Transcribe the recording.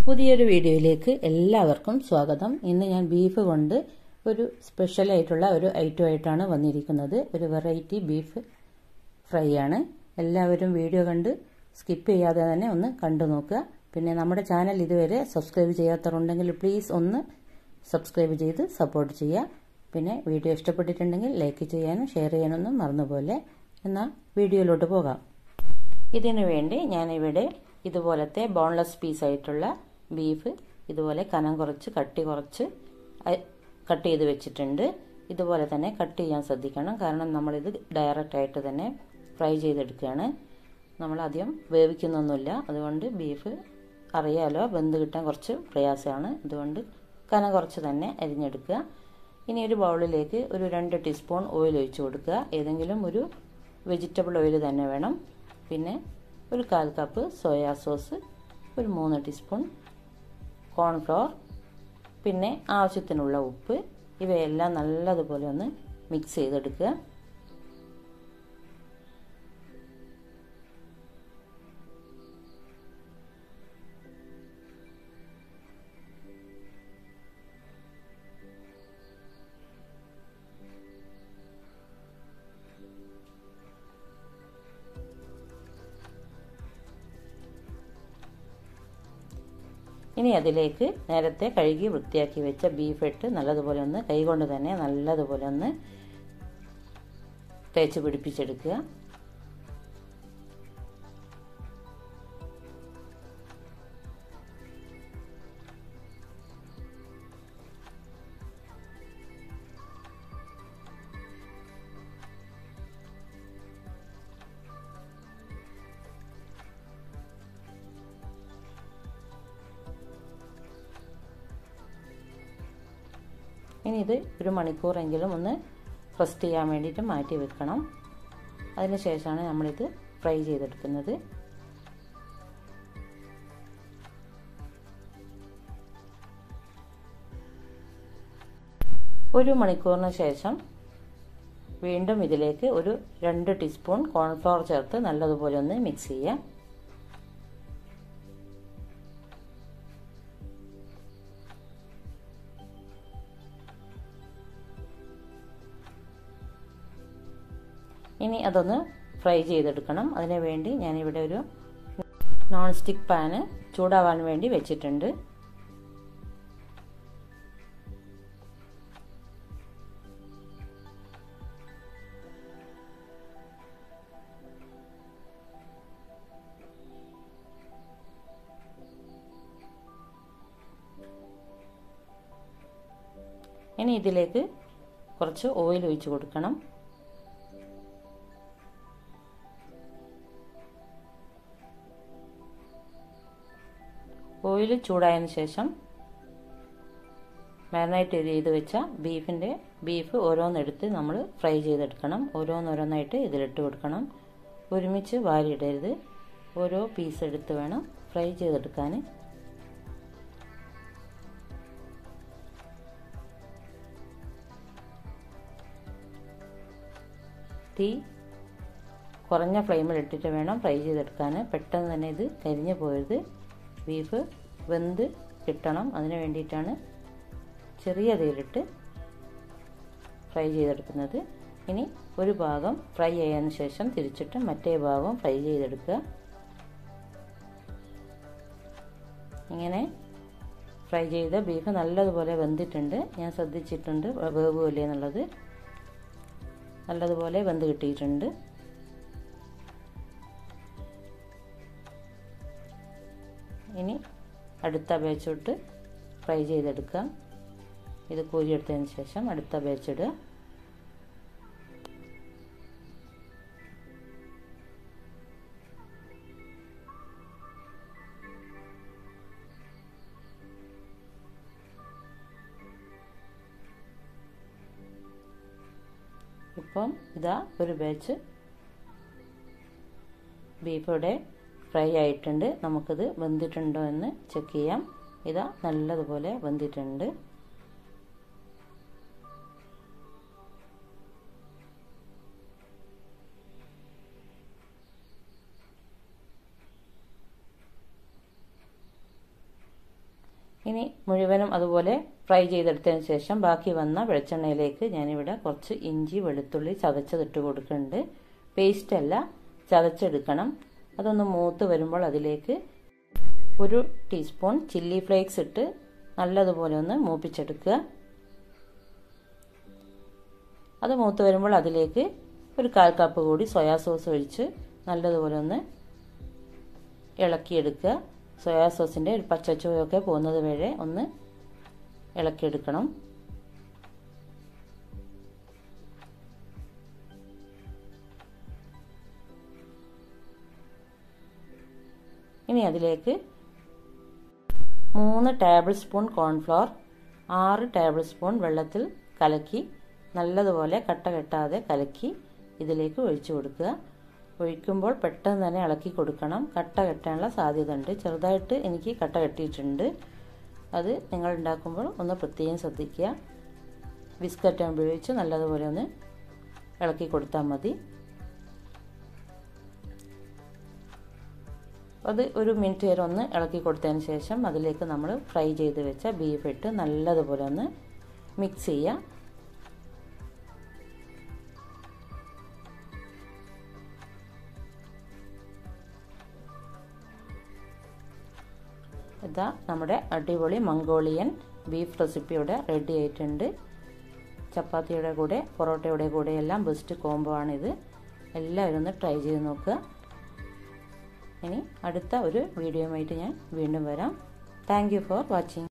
പുതിയൊരു വീഡിയോയിലേക്ക് എല്ലാവർക്കും സ്വാഗതം ഇന്ന് ഞാൻ ബീഫ് കൊണ്ട് ഒരു സ്പെഷ്യൽ ആയിട്ടുള്ള ഒരു ഐറ്റം ആയിട്ടാണ് വന്നിരിക്കുന്നത് ഒരു വെറൈറ്റി ബീഫ് ഫ്രൈ ആണ് എല്ലാവരും വീഡിയോ കണ്ട് സ്കിപ്പ് ചെയ്യാതെ തന്നെ ഒന്ന് കണ്ടു നോക്കുക പിന്നെ നമ്മുടെ ചാനൽ ഇതുവരെ സബ്സ്ക്രൈബ് ചെയ്യാത്തവരുണ്ടെങ്കിൽ പ്ലീസ് ഒന്ന് സബ്സ്ക്രൈബ് ചെയ്ത് സപ്പോർട്ട് ചെയ്യുക പിന്നെ വീഡിയോ ഇഷ്ടപ്പെട്ടിട്ടുണ്ടെങ്കിൽ ലൈക്ക് ചെയ്യാനും ഷെയർ ചെയ്യാനൊന്നും മറന്നുപോലെ എന്നാൽ വീഡിയോയിലോട്ട് പോകാം ഇതിനു വേണ്ടി ഞാനിവിടെ ഇതുപോലത്തെ ബോൺലെസ് പീസായിട്ടുള്ള ബീഫ് ഇതുപോലെ കനം കുറച്ച് കട്ടി കുറച്ച് കട്ട് ചെയ്ത് വെച്ചിട്ടുണ്ട് ഇതുപോലെ തന്നെ കട്ട് ചെയ്യാൻ ശ്രദ്ധിക്കണം കാരണം നമ്മളിത് ഡയറക്റ്റ് ആയിട്ട് തന്നെ ഫ്രൈ ചെയ്തെടുക്കുകയാണ് നമ്മൾ ആദ്യം വേവിക്കുന്നൊന്നുമില്ല അതുകൊണ്ട് ബീഫ് അറിയാലോ വെന്ത് കിട്ടാൻ കുറച്ച് പ്രയാസമാണ് അതുകൊണ്ട് കനം കുറച്ച് തന്നെ അരിഞ്ഞെടുക്കുക ഇനി ഒരു ബൗളിലേക്ക് ഒരു രണ്ട് ടീസ്പൂൺ ഓയിൽ ഒഴിച്ച് കൊടുക്കുക ഏതെങ്കിലും ഒരു വെജിറ്റബിൾ ഓയിൽ തന്നെ വേണം പിന്നെ ഒരു കാൽ കപ്പ് സോയാ സോസ് ഒരു മൂന്ന് ടീസ്പൂൺ കോൺഫ്ലോർ പിന്നെ ആവശ്യത്തിനുള്ള ഉപ്പ് ഇവയെല്ലാം നല്ലതുപോലെ ഒന്ന് മിക്സ് ചെയ്തെടുക്കുക ഇനി അതിലേക്ക് നേരത്തെ കഴുകി വൃത്തിയാക്കി വെച്ച ബീഫ് ഇട്ട് നല്ലതുപോലെ ഒന്ന് കൈകൊണ്ട് തന്നെ നല്ലതുപോലെ ഒന്ന് തേച്ച് പിടിപ്പിച്ചെടുക്കുക ഇനി ഇത് ഒരു മണിക്കൂറെങ്കിലും ഒന്ന് റെസ്റ്റ് ചെയ്യാൻ വേണ്ടിയിട്ട് മാറ്റി വെക്കണം അതിന് ശേഷമാണ് നമ്മളിത് ഫ്രൈ ചെയ്തെടുക്കുന്നത് ഒരു മണിക്കൂറിന് ശേഷം വീണ്ടും ഇതിലേക്ക് ഒരു രണ്ട് ടീസ്പൂൺ കോൺഫ്ലവർ ചേർത്ത് നല്ലതുപോലെ ഒന്ന് മിക്സ് ചെയ്യാം ഇനി അതൊന്ന് ഫ്രൈ ചെയ്തെടുക്കണം അതിനു വേണ്ടി ഞാനിവിടെ ഒരു നോൺ സ്റ്റിക്ക് പാന് ചൂടാവാൻ വേണ്ടി വെച്ചിട്ടുണ്ട് ഇനി ഇതിലേക്ക് കുറച്ച് ഓയിൽ ഒഴിച്ച് കൊടുക്കണം ഓയിൽ ചൂടായതിനു ശേഷം മാരിനേറ്റ് ചെയ്ത് വെച്ച ബീഫിൻ്റെ ബീഫ് ഓരോന്നെടുത്ത് നമ്മൾ ഫ്രൈ ചെയ്തെടുക്കണം ഓരോന്നോരോന്നായിട്ട് ഇതിലിട്ട് കൊടുക്കണം ഒരുമിച്ച് വാരിയിടരുത് ഓരോ പീസ് എടുത്ത് വേണം ഫ്രൈ ചെയ്തെടുക്കാൻ തീ കുറഞ്ഞ ഫ്ലെയിമിൽ ഇട്ടിട്ട് വേണം ഫ്രൈ ചെയ്തെടുക്കാൻ പെട്ടെന്ന് തന്നെ ഇത് കരിഞ്ഞു പോയത് ബീഫ് വെന്ത് കിട്ടണം അതിന് വേണ്ടിയിട്ടാണ് ചെറിയ തീയിലിട്ട് ഫ്രൈ ചെയ്തെടുക്കുന്നത് ഇനി ഒരു ഭാഗം ഫ്രൈ ചെയ്യാൻ ശേഷം തിരിച്ചിട്ട് മറ്റേ ഭാഗം ഫ്രൈ ചെയ്തെടുക്കുക ഇങ്ങനെ ഫ്രൈ ചെയ്ത ബീഫ് നല്ലതുപോലെ വെന്തിട്ടുണ്ട് ഞാൻ ശ്രദ്ധിച്ചിട്ടുണ്ട് വേവുമല്ലേ എന്നുള്ളത് നല്ലതുപോലെ വെന്ത് കിട്ടിയിട്ടുണ്ട് ഇനി അടുത്ത ബാച്ചോട്ട് ഫ്രൈ ചെയ്തെടുക്കുക ഇത് കോരിയെടുത്തതിന് ശേഷം അടുത്ത ബാച്ചിടുക ഇപ്പം ഇതാ ഒരു ബാച്ച് ബീഫ് ഇവിടെ ഫ്രൈ ആയിട്ടുണ്ട് നമുക്കിത് വെന്തിട്ടുണ്ടോ എന്ന് ചെക്ക് ചെയ്യാം ഇതാ നല്ലതുപോലെ വെന്തിട്ടുണ്ട് ഇനി മുഴുവനും അതുപോലെ ഫ്രൈ ചെയ്തെടുത്തതിന് ശേഷം ബാക്കി വന്ന വെളിച്ചെണ്ണയിലേക്ക് ഞാനിവിടെ കുറച്ച് ഇഞ്ചി വെളുത്തുള്ളി ചതച്ചതിട്ട് കൊടുക്കുന്നുണ്ട് പേസ്റ്റ് അല്ല ചതച്ചെടുക്കണം അതൊന്ന് മൂത്ത് വരുമ്പോൾ അതിലേക്ക് ഒരു ടീസ്പൂൺ ചില്ലി ഫ്ലേക്സ് ഇട്ട് നല്ലതുപോലെ ഒന്ന് മൂപ്പിച്ചെടുക്കുക അത് മൂത്ത് വരുമ്പോൾ അതിലേക്ക് ഒരു കാൽ കപ്പ് കൂടി സോയാ സോസ് ഒഴിച്ച് നല്ലതുപോലെ ഒന്ന് ഇളക്കിയെടുക്കുക സോയാ സോസിൻ്റെ ഒരു പച്ചച്ചുവയൊക്കെ പോകുന്നത് വരെ ഒന്ന് ഇളക്കിയെടുക്കണം ഇനി അതിലേക്ക് മൂന്ന് ടേബിൾ സ്പൂൺ കോൺഫ്ലോർ ആറ് ടേബിൾ സ്പൂൺ വെള്ളത്തിൽ കലക്കി നല്ലതുപോലെ കട്ട കെട്ടാതെ കലക്കി ഇതിലേക്ക് ഒഴിച്ചു കൊടുക്കുക ഒഴിക്കുമ്പോൾ പെട്ടെന്ന് തന്നെ ഇളക്കി കൊടുക്കണം കട്ട കെട്ടാനുള്ള സാധ്യത ഉണ്ട് ചെറുതായിട്ട് എനിക്ക് കട്ട കെട്ടിയിട്ടുണ്ട് അത് നിങ്ങൾ ഉണ്ടാക്കുമ്പോൾ ഒന്ന് പ്രത്യേകം ശ്രദ്ധിക്കുക ബിസ്ക്കറ്റ് ഉപയോഗിച്ച് നല്ലതുപോലെ ഒന്ന് ഇളക്കി കൊടുത്താൽ മതി അത് ഒരു മിനിറ്റ് വരെ ഒന്ന് ഇളക്കി കൊടുത്തതിന് ശേഷം അതിലേക്ക് നമ്മൾ ഫ്രൈ ചെയ്ത് വെച്ച ബീഫ് ഇട്ട് നല്ലതുപോലെ ഒന്ന് മിക്സ് ചെയ്യുക ഇതാ നമ്മുടെ അടിപൊളി മംഗോളിയൻ ബീഫ് റെസിപ്പി ഇവിടെ റെഡി ആയിട്ടുണ്ട് ചപ്പാത്തിയുടെ കൂടെ പൊറോട്ടയുടെ കൂടെ എല്ലാം ബെസ്റ്റ് കോംബോ ആണിത് എല്ലാവരും ഒന്ന് ട്രൈ ചെയ്ത് നോക്കുക ഇനി അടുത്ത ഒരു വീഡിയോയുമായിട്ട് ഞാൻ വീണ്ടും വരാം താങ്ക് ഫോർ വാച്ചിങ്